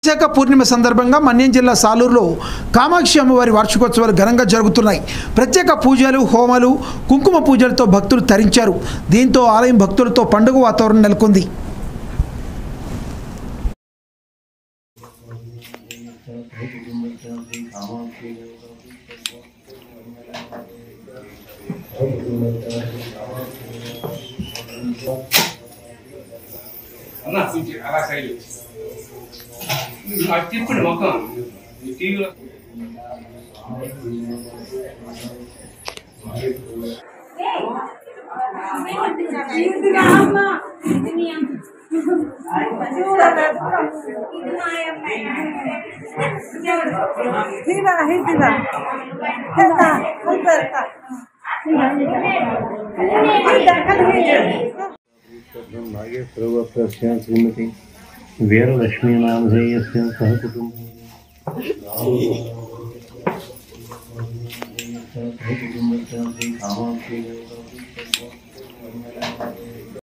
విశాఖ పూర్ణిమ సందర్భంగా మన్యం జిల్లా సాలూరులో కామాక్షి అమ్మవారి వార్షికోత్సవాలు ఘనంగా జరుగుతున్నాయి ప్రత్యేక పూజలు హోమాలు కుంకుమ పూజలతో భక్తులు తరించారు దీంతో ఆలయం భక్తులతో పండుగ వాతావరణం నెలకొంది అన్న కొంచెం అలా సైడ్ అది తిప్పండి మొత్తం ఈ టీవీలో Viva la gente va. Está, está, नागेश्वरवप्रस्य Shrimati वीरलक्ष्मीनामधेयस्य सह कुटुम्बं सह कुटुम्बस्य कामाक्षी